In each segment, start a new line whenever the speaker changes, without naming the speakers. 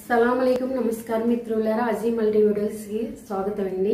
అస్సలం నమస్కారం మిత్రులారా అజీ మల్టీ వీడియోస్కి స్వాగతం అండి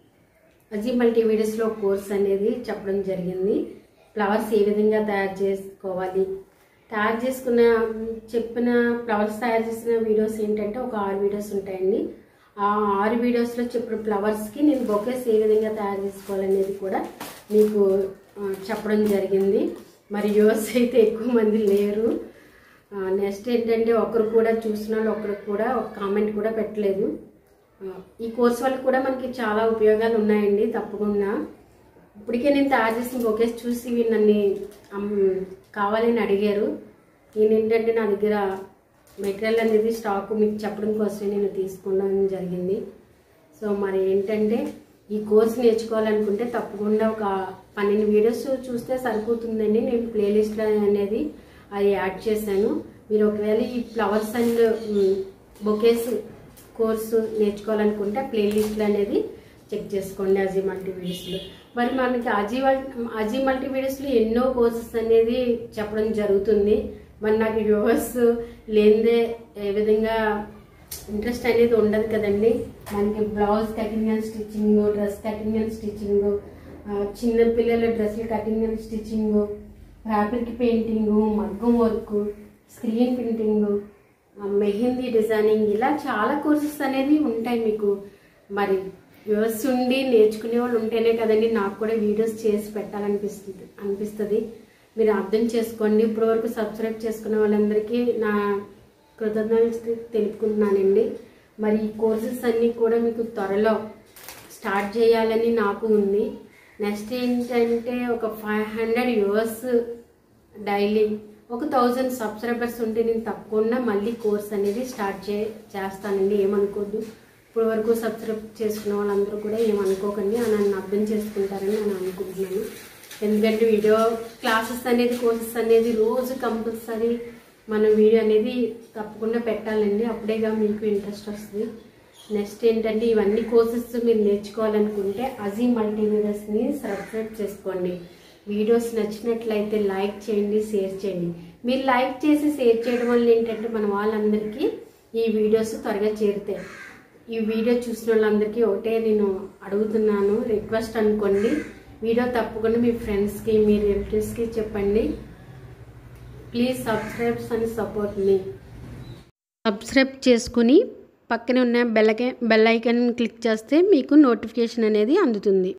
అజీ మల్టీ వీడియోస్లో కోర్స్ అనేది చెప్పడం జరిగింది ఫ్లవర్స్ ఏ విధంగా తయారు చేసుకోవాలి తయారు చేసుకున్న చెప్పిన ఫ్లవర్స్ తయారు చేసిన వీడియోస్ ఏంటంటే ఒక ఆరు వీడియోస్ ఉంటాయండి ఆ ఆరు వీడియోస్లో చెప్పిన ఫ్లవర్స్కి నేను బొకేస్ ఏ విధంగా తయారు చేసుకోవాలనేది కూడా మీకు ఆ, చెప్పడం జరిగింది మరి యూస్ అయితే ఎక్కువ మంది లేరు నెక్స్ట్ ఏంటంటే ఒకరు కూడా చూసిన వాళ్ళు ఒకరు కూడా ఒక కామెంట్ కూడా పెట్టలేదు ఆ, ఈ కోర్స్ వల్ల కూడా మనకి చాలా ఉపయోగాలు ఉన్నాయండి తప్పకుండా ఇప్పటికే నేను తయారు చేసిన బొకేస్ చూసి వీళ్ళు నన్ను అమ్- కావాలని అడిగారు నేను ఏంటంటే నా దగ్గర మెటీరియల్ అనేది స్టాక్ మీకు చెప్పడం కోసమే నేను తీసుకోవడం జరిగింది సో మరి ఏంటంటే ఈ కోర్స్ నేర్చుకోవాలనుకుంటే తప్పకుండా ఒక పన్నెండు వీడియోస్ చూస్తే సరిపోతుందండి నేను ప్లేలిస్ట్లో అనేది అది యాడ్ చేశాను మీరు ఒకవేళ ఈ ఫ్లవర్స్ అండ్ బొకేస్ కోర్సు నేర్చుకోవాలనుకుంటే ప్లేలిస్ట్లో అనేది చెక్ చేసుకోండి అజీ మల్టీ వీడియోస్లో మరి మనకి అజీ వల్- అజీ మల్టీ వీడియోస్లో ఎన్నో కోర్సెస్ అనేది చెప్పడం జరుగుతుంది మరి నాకు వ్యూవర్స్ లేనిదే ఏ విధంగా ఇంట్రెస్ట్ అనేది ఉండదు కదండి మనకి blouse cutting and stitching dress cutting and stitching చిన్న పిల్లల డ్రెస్సులు cutting and stitching fabric painting మగ్గం work screen printing mehndi designing ఇలా చాలా కోర్సెస్ అనేది ఉంటాయి మీకు మరి వ్యూవర్స్ ఉండి నేర్చుకునే వాళ్ళు ఉంటేనే కదండి నాకు కూడా వీడియోస్ చేసి పెట్టాలనిపిస్తుంది అనిపిస్తుంది మీరు అర్థం చేసుకోండి ఇప్పటి వరకు సబ్స్క్రైబ్ చేసుకున్న వాళ్ళందరికీ నా కృతజ్ఞతలు తెలుపుకుంటున్నానండి మరి ఈ కోర్సెస్ అన్నీ కూడా మీకు త్వరలో స్టార్ట్ చేయాలని నాకు ఉంది నెక్స్ట్ ఏంటంటే ఒక ఫైవ్ హండ్రెడ్ యూవర్స్ డైలీ ఒక థౌజండ్ సబ్స్క్రైబర్స్ ఉంటే నేను తప్పకుండా మళ్ళీ కోర్స్ అనేది స్టార్ట్ చే చేస్తానండి ఏమనుకోద్దు ఇప్పుడు వరకు సబ్స్క్రైబ్ చేసుకున్న వాళ్ళందరూ కూడా ఏమనుకోకండి అని నన్ను అర్థం చేసుకుంటారని నేను అనుకుంటున్నాను ఎందుకంటే వీడియో క్లాసెస్ అనేది కోర్సెస్ అనేది రోజు కంపల్సరీ మన వీడియో అనేది తప్పకుండా పెట్టాలండి అప్పుడేగా మీకు ఇంట్రెస్ట్ వస్తుంది నెక్స్ట్ ఏంటంటే ఇవన్నీ కోర్సెస్ మీరు నేర్చుకోవాలనుకుంటే అజీ మల్టీమీడియాస్ని సబ్స్క్రైబ్ చేసుకోండి వీడియోస్ నచ్చినట్లయితే లైక్ చేయండి షేర్ చేయండి మీరు లైక్ చేసి షేర్ చేయడం వల్ల ఏంటంటే మన వాళ్ళందరికీ ఈ వీడియోస్ త్వరగా చేరుతాయి ఈ వీడియో చూసిన వాళ్ళందరికీ ఒకటే నేను అడుగుతున్నాను రిక్వెస్ట్ అనుకోండి వీడియో తప్పకుండా మీ ఫ్రెండ్స్కి మీ రిలేటివ్స్కి చెప్పండి ప్లీజ్ సబ్స్క్రైబ్స్ అండ్ సపోర్ట్ మీ సబ్స్క్రైబ్ చేసుకుని పక్కనే ఉన్న బెల్ బెల్ ఐకాన్ క్లిక్ చేస్తే మీకు నోటిఫికేషన్ అనేది అందుతుంది